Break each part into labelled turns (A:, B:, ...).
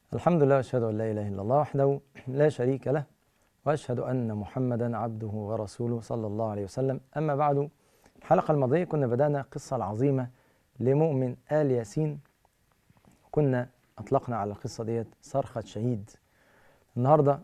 A: الحمد لله واشهد ان لا اله الا الله وحده لا شريك له واشهد ان محمدا عبده ورسوله صلى الله عليه وسلم اما بعد الحلقه الماضيه كنا بدانا القصه العظيمه لمؤمن ال ياسين كنا اطلقنا على القصه ديت صرخه شهيد النهارده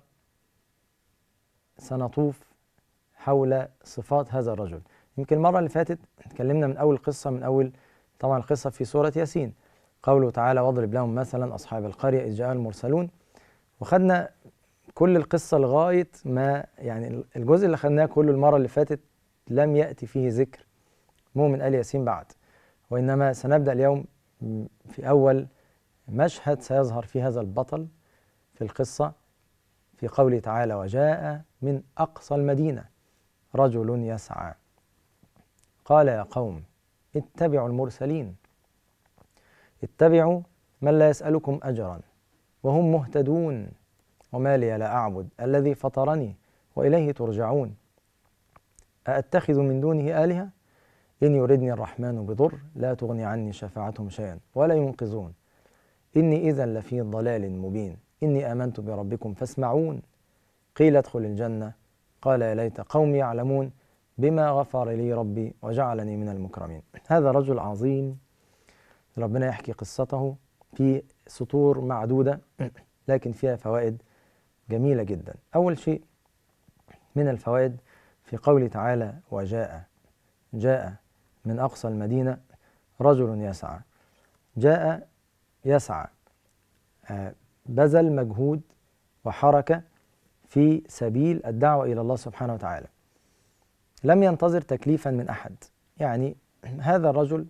A: سنطوف حول صفات هذا الرجل يمكن المره اللي فاتت اتكلمنا من اول قصه من اول طبعا القصه في سوره ياسين قوله تعالى واضرب لهم مثلا اصحاب القريه اذ جاء المرسلون وخدنا كل القصه لغايه ما يعني الجزء اللي خدناه كله المره اللي فاتت لم ياتي فيه ذكر مؤمن ال ياسين بعد وانما سنبدا اليوم في اول مشهد سيظهر فيه هذا البطل في القصه في قوله تعالى وجاء من اقصى المدينه رجل يسعى قال يا قوم اتبعوا المرسلين اتبعوا من لا يسألكم أجرا وهم مهتدون وما لي لا أعبد الذي فطرني وإليه ترجعون أأتخذ من دونه آلهة إن يردني الرحمن بضر لا تغني عني شفاعتهم شيئا ولا ينقذون إني إذا لفي ضلال مبين إني آمنت بربكم فاسمعون قيل ادخل الجنة قال يا ليت قومي يعلمون بما غفر لي ربي وجعلني من المكرمين هذا رجل عظيم ربنا يحكي قصته في سطور معدودة لكن فيها فوائد جميلة جدا أول شيء من الفوائد في قوله تعالى وجاء جاء من أقصى المدينة رجل يسعى جاء يسعى بذل مجهود وحركة في سبيل الدعوة إلى الله سبحانه وتعالى لم ينتظر تكليفا من أحد يعني هذا الرجل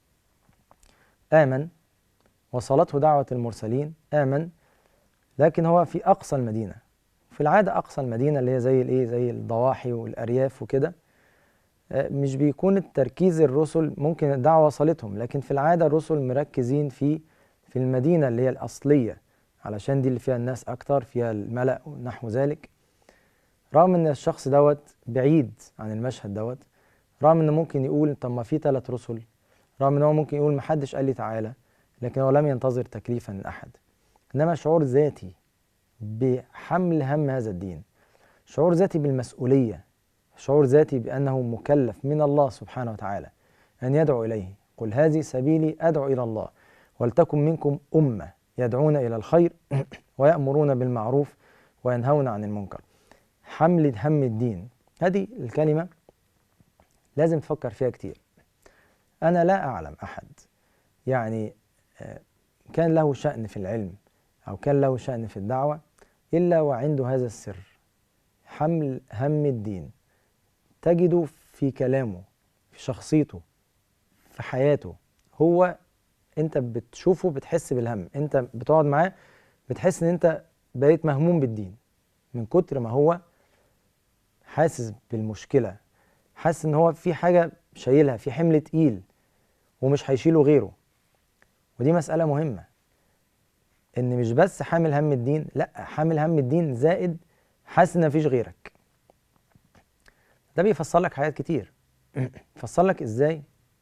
A: آمن وصلته دعوة المرسلين آمن لكن هو في أقصى المدينة في العادة أقصى المدينة اللي هي زي الإيه زي الضواحي والأرياف وكده مش بيكون التركيز الرسل ممكن الدعوة وصلتهم لكن في العادة الرسل مركزين في في المدينة اللي هي الأصلية علشان دي اللي فيها الناس أكتر فيها الملأ ونحو ذلك رغم إن الشخص دوت بعيد عن المشهد دوت رغم إنه ممكن يقول طب ما في ثلاث رسل رغم ان هو ممكن يقول محدش قال لي تعالى لكن هو لم ينتظر تكليفا من احد انما شعور ذاتي بحمل هم هذا الدين شعور ذاتي بالمسؤوليه شعور ذاتي بانه مكلف من الله سبحانه وتعالى ان يدعو اليه قل هذه سبيلي ادعو الى الله ولتكن منكم امه يدعون الى الخير ويامرون بالمعروف وينهون عن المنكر حمل هم الدين هذه الكلمه لازم تفكر فيها كتير أنا لا أعلم أحد يعني كان له شأن في العلم أو كان له شأن في الدعوة إلا وعنده هذا السر حمل هم الدين تجده في كلامه في شخصيته في حياته هو أنت بتشوفه بتحس بالهم أنت بتقعد معاه بتحس إن أنت بقيت مهموم بالدين من كتر ما هو حاسس بالمشكلة حاسس إن هو في حاجة شايلها في حمل تقيل ومش هيشيله غيره ودي مسألة مهمة إن مش بس حامل هم الدين لأ حامل هم الدين زائد حاسس إن مفيش غيرك ده بيفسر لك حاجات كتير يفسر لك إزاي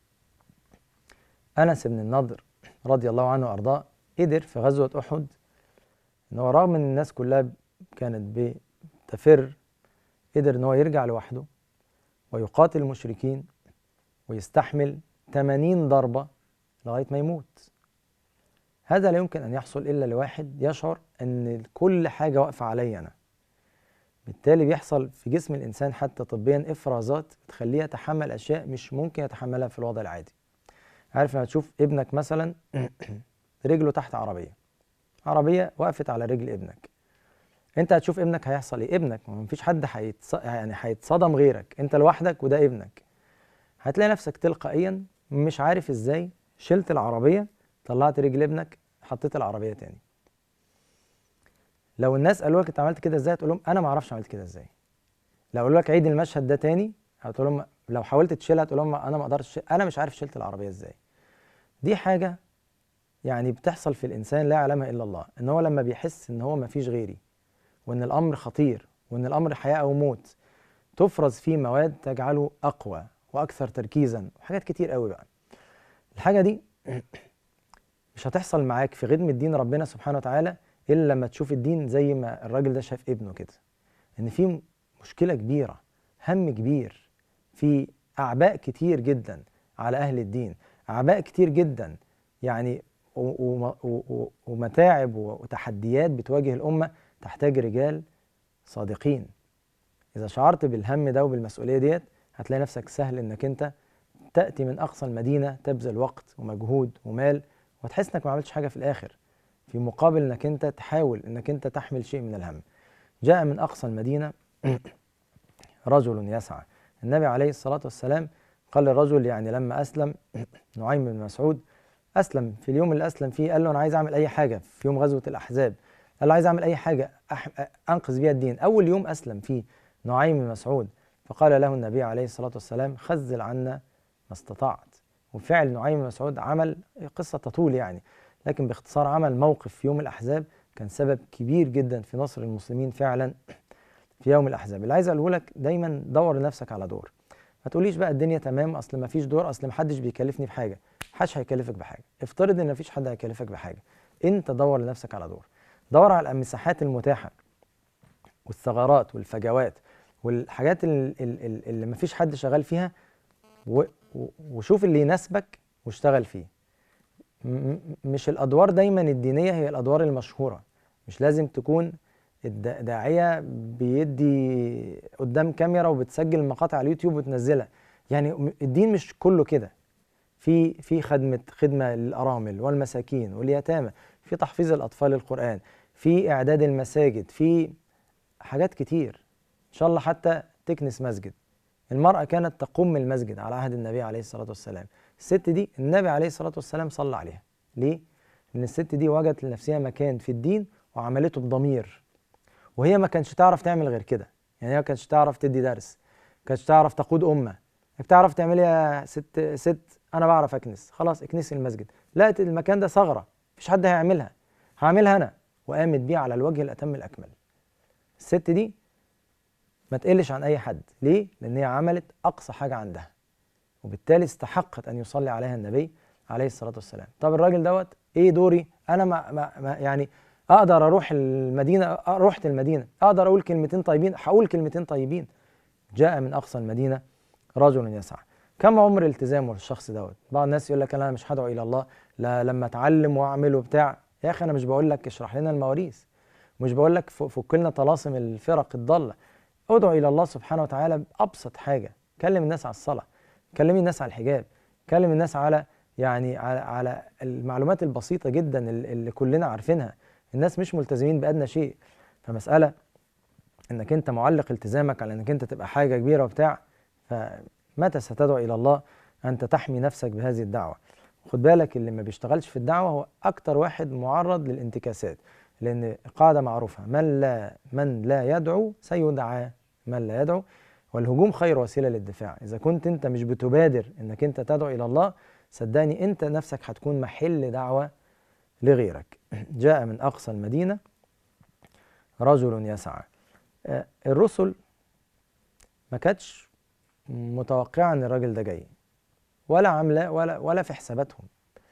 A: أنس بن النضر رضي الله عنه وأرضاه قدر في غزوة أحد إن هو رغم إن الناس كلها كانت بتفر قدر إن هو يرجع لوحده ويقاتل المشركين ويستحمل 80 ضربة لغاية ما يموت هذا لا يمكن أن يحصل إلا لواحد يشعر أن كل حاجة واقفة علي أنا بالتالي بيحصل في جسم الإنسان حتى طبيا إفرازات تخليه يتحمل أشياء مش ممكن يتحملها في الوضع العادي عارف لما تشوف ابنك مثلا رجله تحت عربية عربية وقفت على رجل ابنك انت هتشوف ابنك هيحصل ايه ابنك ما فيش حد هيتص... يعني هيتصدم غيرك انت لوحدك وده ابنك هتلاقي نفسك تلقائيا مش عارف ازاي شلت العربية طلعت رجل ابنك حطيت العربية تاني لو الناس قالوا لك انت عملت كده ازاي هتقول لهم انا ما اعرفش عملت كده ازاي لو قالوا لك عيد المشهد ده تاني هتقول لهم لو حاولت تشيلها هتقول لهم انا ما اقدرش انا مش عارف شلت العربية ازاي دي حاجة يعني بتحصل في الانسان لا يعلمها الا الله ان هو لما بيحس ان هو ما فيش غيري وان الامر خطير وان الامر حياة او موت تفرز فيه مواد تجعله اقوى واكثر تركيزا وحاجات كتير قوي بقى الحاجه دي مش هتحصل معاك في خدمه دين ربنا سبحانه وتعالى الا لما تشوف الدين زي ما الراجل ده شاف ابنه كده ان في مشكله كبيره هم كبير في اعباء كتير جدا على اهل الدين اعباء كتير جدا يعني ومتاعب وتحديات بتواجه الامه تحتاج رجال صادقين اذا شعرت بالهم ده وبالمسؤوليه ديت هتلاقي نفسك سهل انك انت تاتي من اقصى المدينه تبذل وقت ومجهود ومال وتحس انك ما عملتش حاجه في الاخر في مقابل انك انت تحاول انك انت تحمل شيء من الهم جاء من اقصى المدينه رجل يسعى النبي عليه الصلاه والسلام قال للرجل يعني لما اسلم نعيم بن مسعود اسلم في اليوم اللي اسلم فيه قال له انا عايز اعمل اي حاجه في يوم غزوه الاحزاب قال له عايز اعمل اي حاجه انقذ بيها الدين اول يوم اسلم فيه نعيم بن مسعود فقال له النبي عليه الصلاه والسلام خذل عنا ما استطعت وفعل نعيم بن مسعود عمل قصه تطول يعني لكن باختصار عمل موقف في يوم الاحزاب كان سبب كبير جدا في نصر المسلمين فعلا في يوم الاحزاب اللي عايز اقوله لك دايما دور لنفسك على دور ما تقوليش بقى الدنيا تمام اصل ما فيش دور اصل ما حدش بيكلفني بحاجه محدش هيكلفك بحاجه افترض ان ما فيش حد هيكلفك بحاجه انت دور لنفسك على دور دور على المساحات المتاحه والثغرات والفجوات والحاجات اللي, اللي ما فيش حد شغال فيها وشوف اللي يناسبك واشتغل فيه مش الادوار دايما الدينيه هي الادوار المشهوره مش لازم تكون الداعيه بيدي قدام كاميرا وبتسجل مقاطع على اليوتيوب وتنزلها يعني الدين مش كله كده في في خدمه خدمه للارامل والمساكين واليتامى في تحفيظ الاطفال القران في اعداد المساجد في حاجات كتير ان شاء الله حتى تكنس مسجد المراه كانت تقوم المسجد على عهد النبي عليه الصلاه والسلام الست دي النبي عليه الصلاه والسلام صلى عليها ليه لان الست دي وجدت لنفسها مكان في الدين وعملته بضمير وهي ما كانش تعرف تعمل غير كده يعني هي ما كانش تعرف تدي درس ما كانش تعرف تقود امه بتعرف تعمل ايه يا ست ست انا بعرف اكنس خلاص اكنسي المسجد لقيت المكان ده ثغره مفيش حد هيعملها هعملها انا وقامت بيه على الوجه الاتم الاكمل الست دي ما تقلش عن اي حد ليه لان هي عملت اقصى حاجه عندها وبالتالي استحقت ان يصلي عليها النبي عليه الصلاه والسلام طب الراجل دوت ايه دوري انا ما, ما, ما يعني اقدر اروح المدينه رحت المدينه اقدر اقول كلمتين طيبين هقول كلمتين طيبين جاء من اقصى المدينه رجل يسعى كم عمر التزامه الشخص دوت بعض الناس يقول لك انا مش هدعو الى الله لا لما اتعلم واعمل وبتاع يا اخي انا مش بقول لك اشرح لنا المواريث مش بقول لك فك لنا طلاسم الفرق الضاله ادعو الى الله سبحانه وتعالى بابسط حاجه كلم الناس على الصلاه كلمي الناس على الحجاب كلم الناس على يعني على, على المعلومات البسيطه جدا اللي كلنا عارفينها الناس مش ملتزمين بادنى شيء فمساله انك انت معلق التزامك على انك انت تبقى حاجه كبيره وبتاع فمتى ستدعو الى الله انت تحمي نفسك بهذه الدعوه خد بالك اللي ما بيشتغلش في الدعوه هو اكتر واحد معرض للانتكاسات لان قاعده معروفه من لا من لا يدعو سيدعى من لا يدعو والهجوم خير وسيله للدفاع اذا كنت انت مش بتبادر انك انت تدعو الى الله صدقني انت نفسك هتكون محل دعوه لغيرك جاء من اقصى المدينه رجل يسعى آه، الرسل ما كانتش متوقعه ان الراجل ده جاي ولا عامله ولا ولا في حساباتهم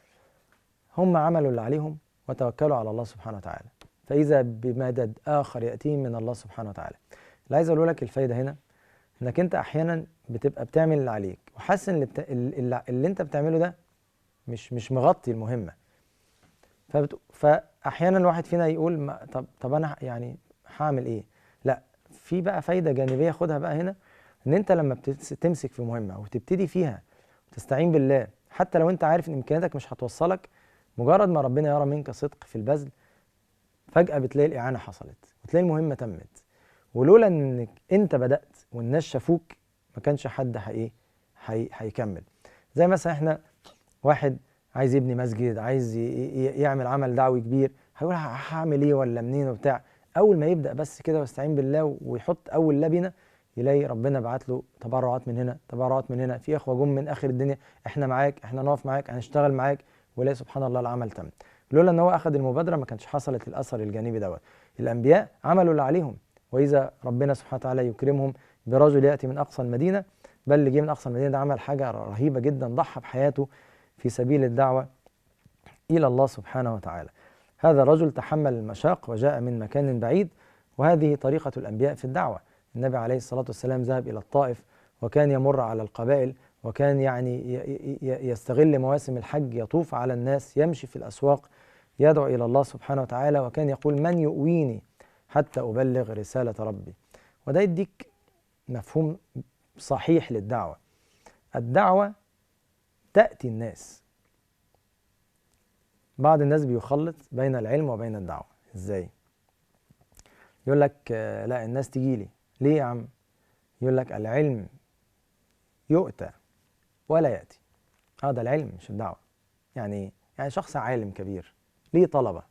A: هم عملوا اللي عليهم وتوكلوا على الله سبحانه وتعالى فاذا بمدد اخر ياتيهم من الله سبحانه وتعالى اللي عايز اقول لك الفايده هنا انك انت احيانا بتبقى بتعمل اللي عليك وحاسس ان اللي, بت... اللي, اللي انت بتعمله ده مش مش مغطي المهمه فبت... فاحيانا الواحد فينا يقول ما... طب طب انا يعني هعمل ايه لا في بقى فايده جانبيه خدها بقى هنا ان انت لما بتمسك في مهمه وتبتدي فيها وتستعين بالله حتى لو انت عارف ان امكانياتك مش هتوصلك مجرد ما ربنا يرى منك صدق في البذل فجاه بتلاقي الاعانه حصلت وتلاقي المهمه تمت ولولا انك انت بدات والناس شافوك ما كانش حد ايه هيكمل زي مثلا احنا واحد عايز يبني مسجد عايز يعمل عمل دعوي كبير هيقول هعمل ايه ولا منين وبتاع اول ما يبدا بس كده ويستعين بالله ويحط اول لبنه يلاقي ربنا بعت له تبرعات من هنا تبرعات من هنا في اخوه جم من اخر الدنيا احنا معاك احنا نقف معاك هنشتغل معاك ولا سبحان الله العمل تم لولا ان هو اخذ المبادره ما كانش حصلت الاثر الجانبي دوت الانبياء عملوا اللي عليهم واذا ربنا سبحانه وتعالى يكرمهم برجل ياتي من اقصى المدينه بل اللي جه من اقصى المدينه ده عمل حاجه رهيبه جدا ضحى بحياته في سبيل الدعوه الى الله سبحانه وتعالى هذا الرجل تحمل المشاق وجاء من مكان بعيد وهذه طريقة الأنبياء في الدعوة النبي عليه الصلاة والسلام ذهب إلى الطائف وكان يمر على القبائل وكان يعني يستغل مواسم الحج يطوف على الناس يمشي في الأسواق يدعو إلى الله سبحانه وتعالى وكان يقول من يؤويني حتى أبلغ رسالة ربي وده يديك مفهوم صحيح للدعوة الدعوة تأتي الناس بعض الناس بيخلط بين العلم وبين الدعوة ازاي يقول لك آه، لا الناس تجي لي ليه يا عم يقول لك العلم يؤتى ولا يأتي هذا آه العلم مش الدعوة يعني ايه يعني شخص عالم كبير ليه طلبة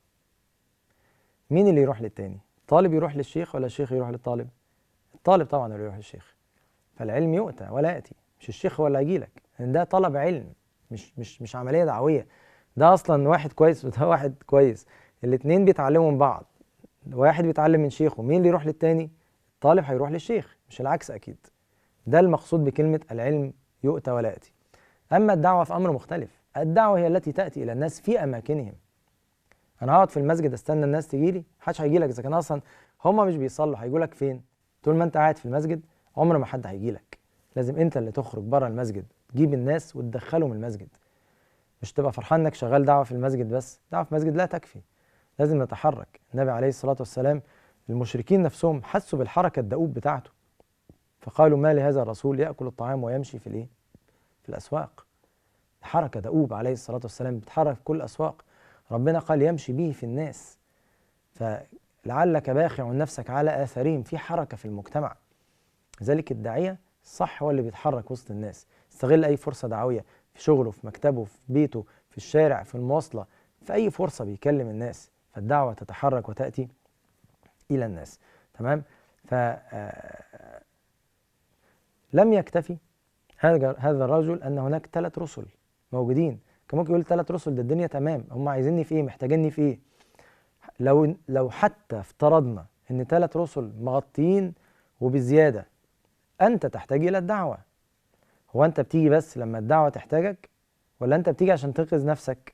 A: مين اللي يروح للتاني طالب يروح للشيخ ولا الشيخ يروح للطالب الطالب طبعا اللي يروح للشيخ فالعلم يؤتى ولا يأتي مش الشيخ هو اللي هيجي لك لان ده طلب علم مش مش مش عملية دعوية ده اصلا واحد كويس وده واحد كويس الاتنين بيتعلموا من بعض واحد بيتعلم من شيخه مين اللي يروح للتاني الطالب هيروح للشيخ مش العكس اكيد ده المقصود بكلمة العلم يؤتى ولا يأتي أما الدعوة في أمر مختلف الدعوة هي التي تأتي إلى الناس في أماكنهم أنا هقعد في المسجد استنى الناس تجي لي محدش هيجي لك إذا كان أصلا هم مش بيصلوا هيجوا لك فين طول ما أنت قاعد في المسجد عمر ما حد هيجي لك لازم أنت اللي تخرج بره المسجد تجيب الناس وتدخلهم المسجد مش تبقى فرحان انك شغال دعوه في المسجد بس دعوه في المسجد لا تكفي لازم نتحرك النبي عليه الصلاه والسلام المشركين نفسهم حسوا بالحركه الدؤوب بتاعته فقالوا ما لهذا الرسول ياكل الطعام ويمشي في الايه في الاسواق حركه دؤوب عليه الصلاه والسلام بيتحرك في كل الاسواق ربنا قال يمشي به في الناس فلعلك باخع نفسك على اثارهم في حركه في المجتمع لذلك الداعيه صح هو اللي بيتحرك وسط الناس استغل اي فرصه دعويه في شغله في مكتبه في بيته في الشارع في المواصلة في أي فرصة بيكلم الناس فالدعوة تتحرك وتأتي إلى الناس تمام ف آه، لم يكتفي هذا هذا الرجل أن هناك ثلاث رسل موجودين كان ممكن يقول ثلاث رسل ده الدنيا تمام هم عايزيني في إيه محتاجيني في إيه لو لو حتى افترضنا ان ثلاث رسل مغطيين وبزياده انت تحتاج الى الدعوه هو انت بتيجي بس لما الدعوه تحتاجك ولا انت بتيجي عشان تنقذ نفسك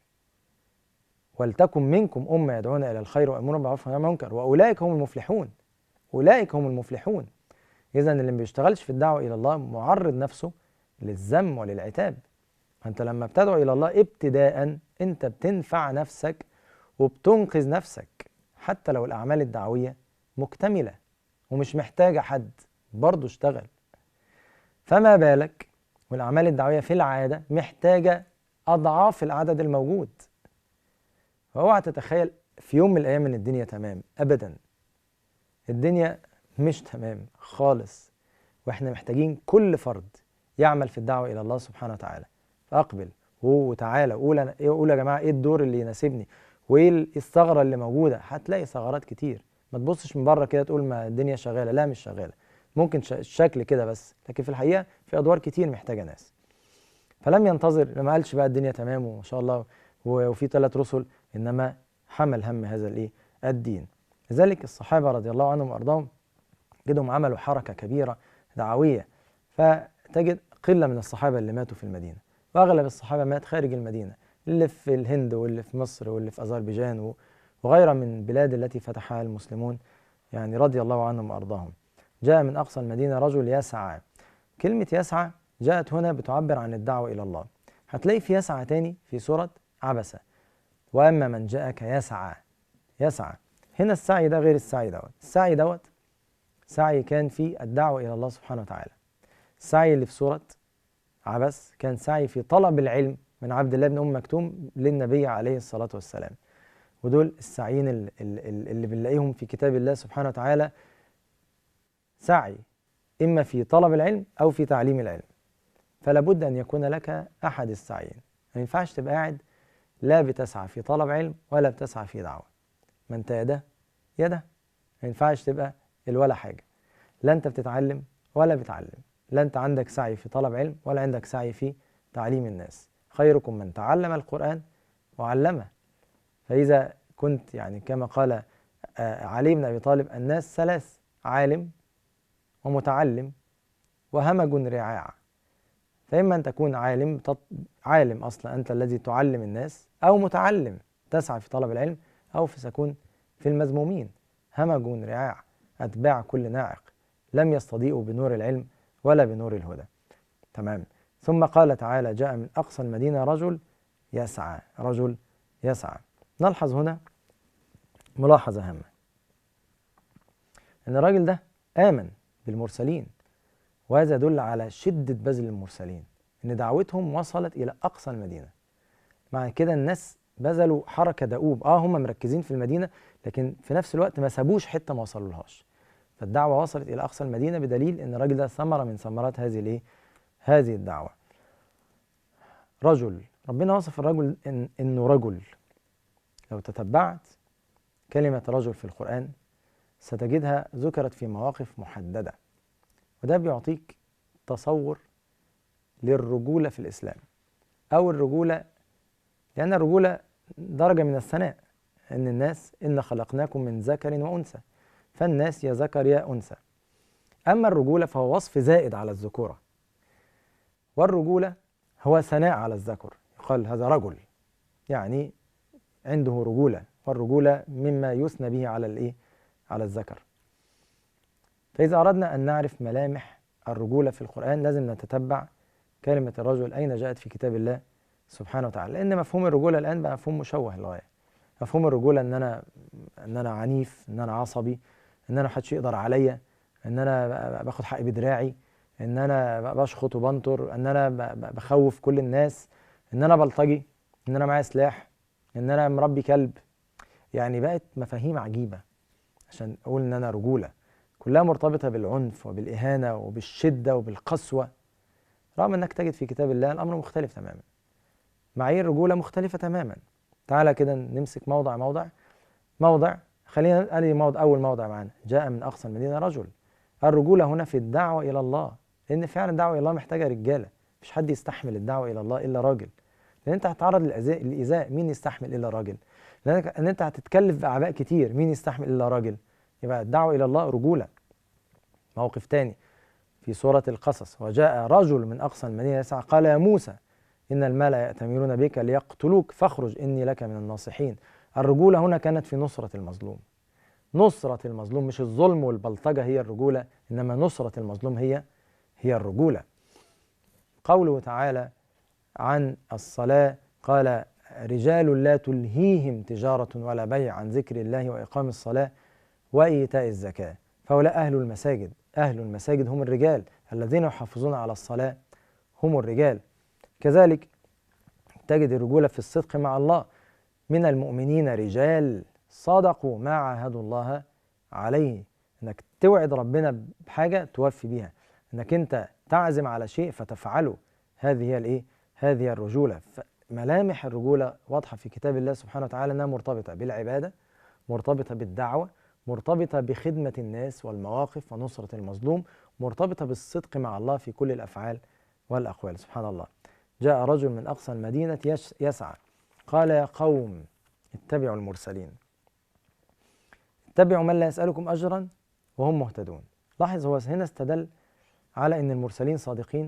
A: ولتكن منكم امه يدعون الى الخير ويامرون بالمعروف والنهي عن المنكر واولئك هم المفلحون اولئك هم المفلحون اذا اللي ما بيشتغلش في الدعوه الى الله معرض نفسه للذم وللعتاب فانت لما بتدعو الى الله ابتداء انت بتنفع نفسك وبتنقذ نفسك حتى لو الاعمال الدعويه مكتمله ومش محتاجه حد برضه اشتغل فما بالك والأعمال الدعوية في العادة محتاجة أضعاف العدد الموجود فاوعى تتخيل في يوم من الأيام إن الدنيا تمام أبدا الدنيا مش تمام خالص وإحنا محتاجين كل فرد يعمل في الدعوة إلى الله سبحانه وتعالى فأقبل وتعالى قول أنا قول يا جماعة إيه الدور اللي يناسبني وإيه الثغرة اللي موجودة هتلاقي ثغرات كتير ما تبصش من بره كده تقول ما الدنيا شغالة لا مش شغالة ممكن الشكل كده بس لكن في الحقيقه في ادوار كتير محتاجه ناس فلم ينتظر ما قالش بقى الدنيا تمام وما شاء الله وفي ثلاث رسل انما حمل هم هذا الايه الدين لذلك الصحابه رضي الله عنهم وارضاهم جدهم عملوا حركه كبيره دعويه فتجد قله من الصحابه اللي ماتوا في المدينه واغلب الصحابه مات خارج المدينه اللي في الهند واللي في مصر واللي في اذربيجان وغيرها من البلاد التي فتحها المسلمون يعني رضي الله عنهم وارضاهم جاء من أقصى المدينة رجل يسعى كلمة يسعى جاءت هنا بتعبر عن الدعوة إلى الله هتلاقي في يسعى تاني في سورة عبسة وأما من جاءك يسعى يسعى هنا السعي ده غير السعي دوت السعي دوت سعي كان في الدعوة إلى الله سبحانه وتعالى السعي اللي في سورة عبس كان سعي في طلب العلم من عبد الله بن أم مكتوم للنبي عليه الصلاة والسلام ودول السعيين اللي, اللي بنلاقيهم في كتاب الله سبحانه وتعالى سعي إما في طلب العلم أو في تعليم العلم فلا بد أن يكون لك أحد السعيين ما ينفعش تبقى قاعد لا بتسعى في طلب علم ولا بتسعى في دعوة ما أنت يا ده يا ده ما ينفعش تبقى الولا حاجة لا أنت بتتعلم ولا بتعلم لا أنت عندك سعي في طلب علم ولا عندك سعي في تعليم الناس خيركم من تعلم القرآن وعلمه فإذا كنت يعني كما قال آه، علي بن أبي طالب الناس ثلاث عالم ومتعلم وهمج رعاع فإما أن تكون عالم عالم أصلا أنت الذي تعلم الناس أو متعلم تسعى في طلب العلم أو سيكون في المذمومين همج رعاع أتباع كل ناعق لم يستضيئوا بنور العلم ولا بنور الهدى تمام ثم قال تعالى جاء من أقصى المدينة رجل يسعى رجل يسعى نلحظ هنا ملاحظة هامة أن الراجل ده آمن بالمرسلين وهذا يدل على شدة بذل المرسلين إن دعوتهم وصلت إلى أقصى المدينة مع كده الناس بذلوا حركة دؤوب اه هم مركزين في المدينة لكن في نفس الوقت ما سابوش حتة ما وصلولهاش فالدعوة وصلت إلى أقصى المدينة بدليل إن الراجل ده ثمرة من ثمرات هذه الإيه؟ هذه الدعوة رجل ربنا وصف الرجل إن إنه رجل لو تتبعت كلمة رجل في القرآن ستجدها ذكرت في مواقف محددة وده بيعطيك تصور للرجولة في الإسلام أو الرجولة لأن الرجولة درجة من الثناء أن الناس إن خلقناكم من ذكر وأنثى فالناس يا ذكر يا أنثى أما الرجولة فهو وصف زائد على الذكورة والرجولة هو ثناء على الذكر يقال هذا رجل يعني عنده رجولة والرجولة مما يثنى به على الإيه؟ على الذكر فإذا أردنا أن نعرف ملامح الرجولة في القرآن لازم نتتبع كلمة الرجل أين جاءت في كتاب الله سبحانه وتعالى لأن مفهوم الرجولة الآن بقى مفهوم مشوه للغاية مفهوم الرجولة إن أنا إن أنا عنيف إن أنا عصبي إن أنا محدش يقدر عليا إن أنا باخد حقي بدراعي إن أنا بشخط وبنطر إن أنا بخوف كل الناس إن أنا بلطجي إن أنا معايا سلاح إن أنا مربي كلب يعني بقت مفاهيم عجيبة عشان أقول إن أنا رجولة كلها مرتبطة بالعنف وبالإهانة وبالشدة وبالقسوة رغم إنك تجد في كتاب الله الأمر مختلف تماما معايير الرجولة مختلفة تماما تعالى كده نمسك موضع موضع موضع خلينا نقل موضع أول موضع معانا جاء من أقصى المدينة رجل الرجولة هنا في الدعوة إلى الله لأن فعلا الدعوة إلى الله محتاجة رجالة مش حد يستحمل الدعوة إلى الله إلا راجل لأن أنت هتتعرض للإيذاء مين يستحمل إلا راجل لأن أنت هتتكلف بأعباء كتير مين يستحمل إلا راجل يبقى الدعوة إلى الله رجولة موقف تاني في سورة القصص وجاء رجل من أقصى المدينة يسعى قال يا موسى إن الملأ يأتمرون بك ليقتلوك فاخرج إني لك من الناصحين الرجولة هنا كانت في نصرة المظلوم نصرة المظلوم مش الظلم والبلطجة هي الرجولة إنما نصرة المظلوم هي هي الرجولة قوله تعالى عن الصلاة قال رجال لا تلهيهم تجارة ولا بيع عن ذكر الله وإقام الصلاة وإيتاء الزكاة فهؤلاء أهل المساجد أهل المساجد هم الرجال الذين يحافظون على الصلاة هم الرجال كذلك تجد الرجولة في الصدق مع الله من المؤمنين رجال صدقوا ما عاهدوا الله عليه انك توعد ربنا بحاجة توفي بيها انك انت تعزم على شيء فتفعله هذه هي الايه هذه هي الرجولة ملامح الرجولة واضحة في كتاب الله سبحانه وتعالى انها مرتبطة بالعبادة مرتبطة بالدعوة مرتبطة بخدمة الناس والمواقف ونصرة المظلوم مرتبطة بالصدق مع الله في كل الأفعال والأقوال سبحان الله جاء رجل من أقصى المدينة يسعى قال يا قوم اتبعوا المرسلين اتبعوا من لا يسألكم أجرا وهم مهتدون لاحظ هو هنا استدل على أن المرسلين صادقين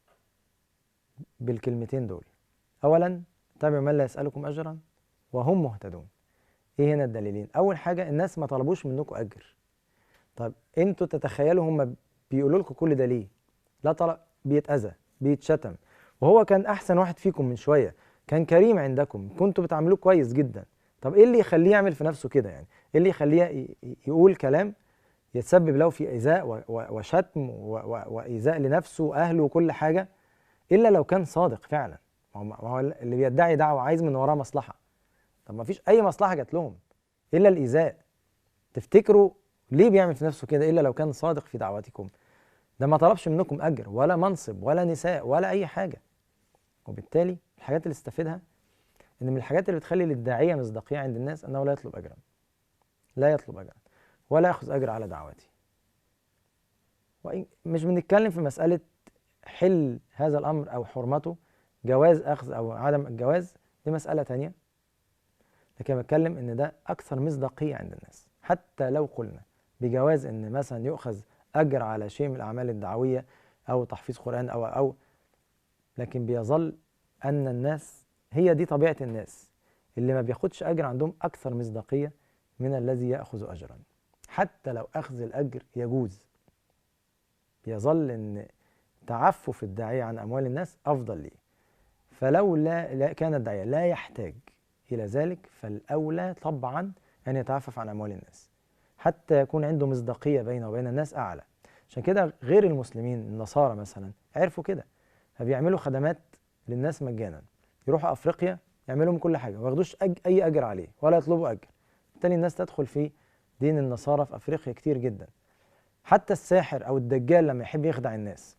A: بالكلمتين دول أولا اتبعوا من لا يسألكم أجرا وهم مهتدون ايه هنا الدليلين اول حاجه الناس ما طلبوش منكم اجر طب انتوا تتخيلوا هم بيقولوا لكم كل ده ليه لا طلب بيتاذى بيتشتم وهو كان احسن واحد فيكم من شويه كان كريم عندكم كنتوا بتعاملوه كويس جدا طب ايه اللي يخليه يعمل في نفسه كده يعني ايه اللي يخليه يقول كلام يتسبب له في ايذاء وشتم وايذاء لنفسه واهله وكل حاجه الا لو كان صادق فعلا ما هو اللي بيدعي دعوه عايز من وراه مصلحه طب ما فيش اي مصلحه جات لهم الا الايذاء تفتكروا ليه بيعمل في نفسه كده الا لو كان صادق في دعوتكم ده ما طلبش منكم اجر ولا منصب ولا نساء ولا اي حاجه وبالتالي الحاجات اللي استفيدها ان من الحاجات اللي بتخلي للداعيه مصداقيه عند الناس انه لا يطلب اجرا لا يطلب اجرا ولا ياخذ اجر على دعوتي مش بنتكلم في مساله حل هذا الامر او حرمته جواز اخذ او عدم الجواز دي مساله تانية لكن بتكلم ان ده اكثر مصداقيه عند الناس حتى لو قلنا بجواز ان مثلا يؤخذ اجر على شيء من الاعمال الدعويه او تحفيظ قران او او لكن بيظل ان الناس هي دي طبيعه الناس اللي ما بياخدش أجر عندهم أكثر مصداقية من الذي يأخذ أجرا حتى لو أخذ الأجر يجوز يظل أن تعفف الداعية عن أموال الناس أفضل ليه فلو لا, لا كان الداعية لا يحتاج إلى ذلك فالأولى طبعا أن يتعفف عن أموال الناس حتى يكون عنده مصداقية بينه وبين الناس أعلى عشان كده غير المسلمين النصارى مثلا عرفوا كده فبيعملوا خدمات للناس مجانا يروحوا أفريقيا يعملوا لهم كل حاجة ما ياخدوش أج أي أجر عليه ولا يطلبوا أجر بالتالي الناس تدخل في دين النصارى في أفريقيا كتير جدا حتى الساحر أو الدجال لما يحب يخدع الناس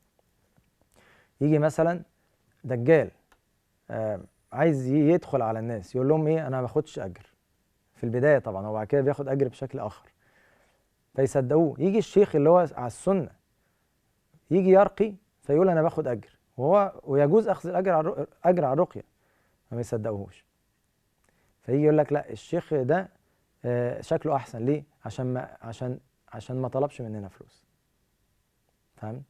A: يجي مثلا دجال آه عايز يدخل على الناس يقول لهم ايه انا ما باخدش اجر في البدايه طبعا هو بعد كده بياخد اجر بشكل اخر فيصدقوه يجي الشيخ اللي هو على السنه يجي يرقي فيقول انا باخد اجر وهو ويجوز اخذ الاجر على اجر على الرقيه ما يصدقوهوش فيجي يقول لك لا الشيخ ده آه شكله احسن ليه عشان ما عشان عشان ما طلبش مننا فلوس فهمت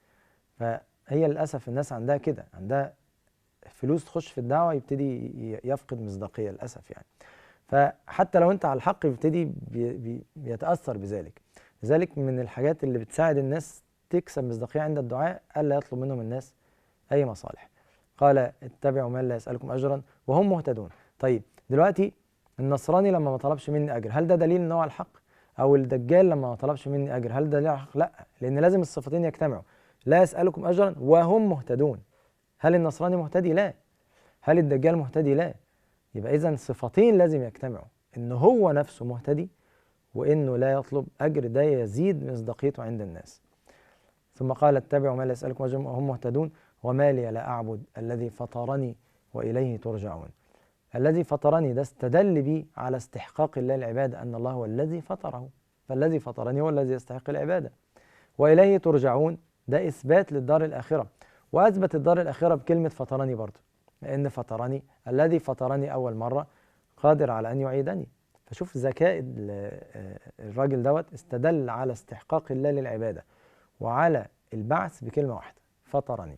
A: فهي للاسف الناس عندها كده عندها فلوس تخش في الدعوه يبتدي يفقد مصداقيه للاسف يعني فحتى لو انت على الحق بيبتدي بي بي بيتاثر بذلك لذلك من الحاجات اللي بتساعد الناس تكسب مصداقيه عند الدعاء الا يطلب منهم الناس اي مصالح قال اتبعوا من لا يسالكم اجرا وهم مهتدون طيب دلوقتي النصراني لما ما طلبش مني اجر هل ده دليل ان هو على الحق او الدجال لما ما طلبش مني اجر هل ده دليل على الحق لا لان لازم الصفتين يجتمعوا لا يسالكم اجرا وهم مهتدون هل النصراني مهتدي لا هل الدجال مهتدي لا يبقى اذا صفتين لازم يجتمعوا ان هو نفسه مهتدي وانه لا يطلب اجر ده يزيد مصداقيته عند الناس ثم قال اتبعوا ما لا يسالكم اجرا وهم مهتدون وما لي لا اعبد الذي فطرني واليه ترجعون الذي فطرني ده استدل بي على استحقاق الله العباده ان الله هو الذي فطره فالذي فطرني هو الذي يستحق العباده واليه ترجعون ده اثبات للدار الاخره واثبت الدار الاخره بكلمه فطرني برضه لان فطرني الذي فطرني اول مره قادر على ان يعيدني فشوف ذكاء الراجل دوت استدل على استحقاق الله للعباده وعلى البعث بكلمه واحده فطرني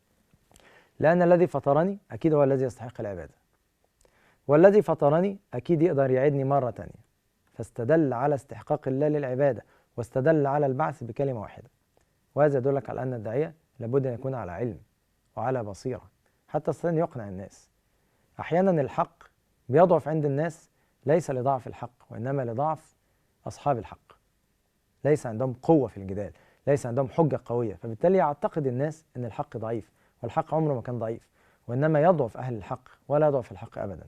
A: لان الذي فطرني اكيد هو الذي يستحق العباده والذي فطرني اكيد يقدر يعيدني مره تانية فاستدل على استحقاق الله للعباده واستدل على البعث بكلمه واحده وهذا يدلك على ان الداعيه لابد ان يكون على علم وعلى بصيره حتى يستطيع ان يقنع الناس احيانا الحق بيضعف عند الناس ليس لضعف الحق وانما لضعف اصحاب الحق ليس عندهم قوه في الجدال ليس عندهم حجه قويه فبالتالي يعتقد الناس ان الحق ضعيف والحق عمره ما كان ضعيف وانما يضعف اهل الحق ولا يضعف الحق ابدا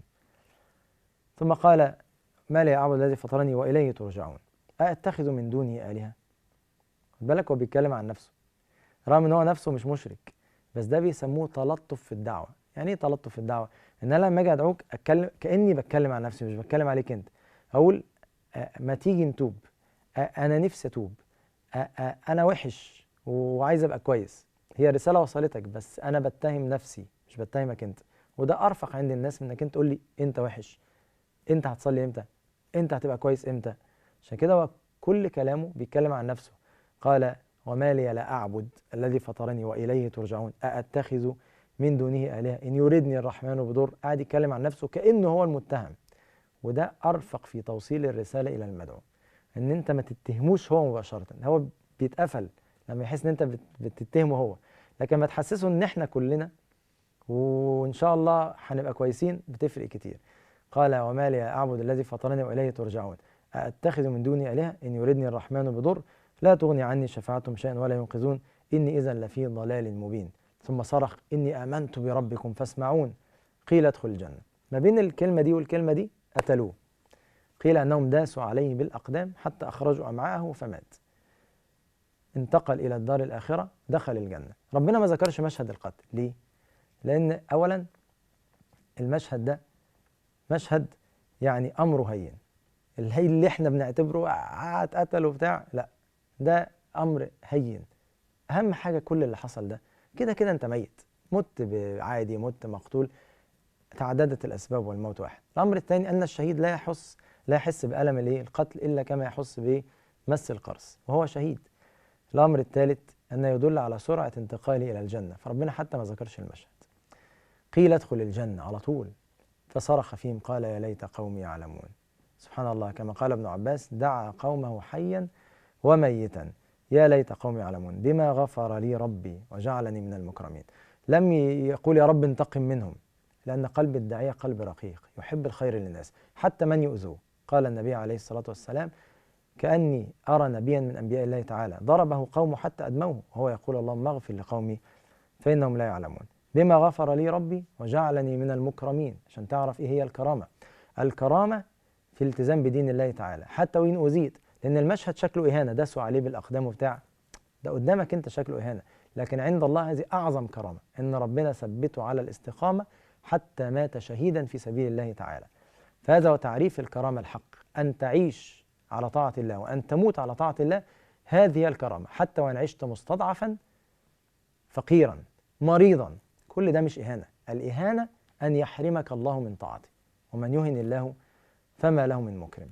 A: ثم قال ما لي اعبد الذي فطرني واليه ترجعون أأتخذ من دونه آلهة خد بالك هو بيتكلم عن نفسه رغم ان هو نفسه مش مشرك بس ده بيسموه تلطف في الدعوه يعني ايه تلطف في الدعوه ان انا لما اجي ادعوك اتكلم كاني بتكلم عن نفسي مش بتكلم عليك انت اقول آه ما تيجي نتوب آه انا نفسي اتوب آه انا وحش وعايز ابقى كويس هي رساله وصلتك بس انا بتهم نفسي مش بتهمك انت وده ارفق عند الناس من انك انت تقول لي انت وحش انت هتصلي امتى انت هتبقى كويس امتى عشان كده هو كل كلامه بيتكلم عن نفسه قال وما لي لا أعبد الذي فطرني وإليه ترجعون أأتخذ من دونه آلهة إن يردني الرحمن بضر قاعد يتكلم عن نفسه كأنه هو المتهم وده أرفق في توصيل الرسالة إلى المدعو إن أنت ما تتهموش هو مباشرة هو بيتقفل لما يحس إن أنت بتتهمه هو لكن ما تحسسه إن إحنا كلنا وإن شاء الله هنبقى كويسين بتفرق كتير قال وما لي أعبد الذي فطرني وإليه ترجعون أأتخذ من دونه آلهة إن يردني الرحمن بضر لا تغني عني شفاعتهم شيئا ولا ينقذون إني إذا لفي ضلال مبين ثم صرخ إني آمنت بربكم فاسمعون قيل ادخل الجنة ما بين الكلمة دي والكلمة دي قتلوه قيل أنهم داسوا عليه بالأقدام حتى أخرجوا أمعاءه فمات انتقل إلى الدار الآخرة دخل الجنة ربنا ما ذكرش مشهد القتل ليه؟ لأن أولا المشهد ده مشهد يعني أمره هين الهي اللي احنا بنعتبره اتقتل وبتاع لا ده امر هين اهم حاجه كل اللي حصل ده كده كده انت ميت مت عادي مت مقتول تعددت الاسباب والموت واحد الامر الثاني ان الشهيد لا يحس لا يحس بالم الايه القتل الا كما يحس بمس القرص وهو شهيد الامر الثالث ان يدل على سرعه انتقاله الى الجنه فربنا حتى ما ذكرش المشهد قيل ادخل الجنه على طول فصرخ فيهم قال يا ليت قومي يعلمون سبحان الله كما قال ابن عباس دعا قومه حيا وميتا يا ليت قومي يعلمون بما غفر لي ربي وجعلني من المكرمين لم يقول يا رب انتقم منهم لأن قلب الداعية قلب رقيق يحب الخير للناس حتى من يؤذوه قال النبي عليه الصلاة والسلام كأني أرى نبيا من أنبياء الله تعالى ضربه قومه حتى أدموه وهو يقول اللهم اغفر لقومي فإنهم لا يعلمون بما غفر لي ربي وجعلني من المكرمين عشان تعرف إيه هي الكرامة الكرامة في الالتزام بدين الله تعالى حتى وإن أزيد لأن المشهد شكله إهانة دسوا عليه بالأقدام وبتاع ده قدامك أنت شكله إهانة لكن عند الله هذه أعظم كرامة إن ربنا ثبته على الاستقامة حتى مات شهيدا في سبيل الله تعالى فهذا هو تعريف الكرامة الحق أن تعيش على طاعة الله وأن تموت على طاعة الله هذه الكرامة حتى وإن عشت مستضعفا فقيرا مريضا كل ده مش إهانة الإهانة أن يحرمك الله من طاعته ومن يهن الله فما له من مكرم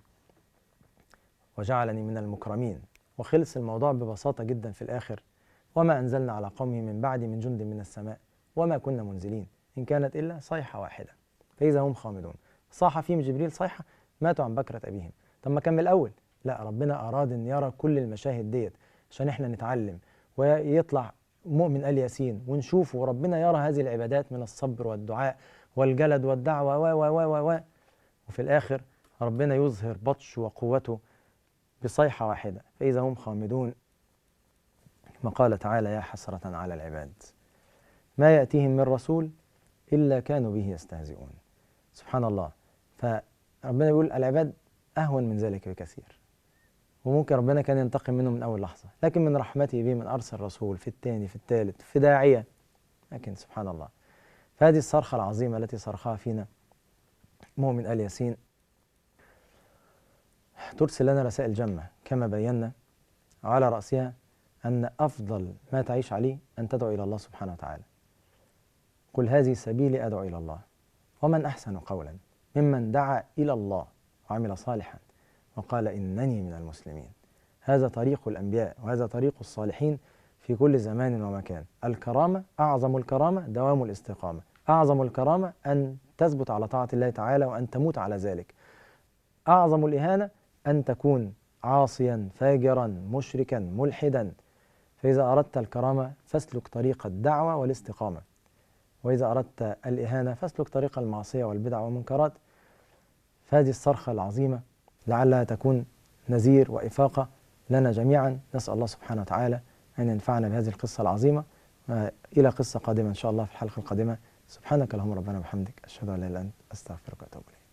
A: وجعلني من المكرمين وخلص الموضوع ببساطة جدا في الآخر وما أنزلنا على قومه من بعد من جند من السماء وما كنا منزلين إن كانت إلا صيحة واحدة فإذا هم خامدون صاح فيهم جبريل صيحة ماتوا عن بكرة أبيهم طب ما كان من الأول لا ربنا أراد أن يرى كل المشاهد ديت عشان إحنا نتعلم ويطلع مؤمن آل ياسين ونشوفه وربنا يرى هذه العبادات من الصبر والدعاء والجلد والدعوة و و و و و وفي الآخر ربنا يظهر بطش وقوته بصيحة واحدة فإذا هم خامدون ما قال تعالى يا حسرة على العباد ما يأتيهم من رسول إلا كانوا به يستهزئون سبحان الله فربنا يقول العباد أهون من ذلك بكثير وممكن ربنا كان ينتقم منهم من أول لحظة لكن من رحمته به من أرسل رسول في الثاني في الثالث في داعية لكن سبحان الله فهذه الصرخة العظيمة التي صرخها فينا مؤمن آل ياسين ترسل لنا رسائل جمة كما بينا على رأسها أن أفضل ما تعيش عليه أن تدعو إلى الله سبحانه وتعالى قل هذه سبيلي أدعو إلى الله ومن أحسن قولا ممن دعا إلى الله وعمل صالحا وقال إنني من المسلمين هذا طريق الأنبياء وهذا طريق الصالحين في كل زمان ومكان الكرامة أعظم الكرامة دوام الاستقامة أعظم الكرامة أن تثبت على طاعة الله تعالى وأن تموت على ذلك أعظم الإهانة أن تكون عاصيا فاجرا مشركا ملحدا فإذا أردت الكرامة فاسلك طريق الدعوة والاستقامة وإذا أردت الإهانة فاسلك طريق المعصية والبدع والمنكرات فهذه الصرخة العظيمة لعلها تكون نذير وإفاقة لنا جميعا نسأل الله سبحانه وتعالى أن ينفعنا بهذه القصة العظيمة إلى قصة قادمة إن شاء الله في الحلقة القادمة سبحانك اللهم ربنا وبحمدك أشهد أن لا إله إلا أنت أستغفرك وأتوب إليك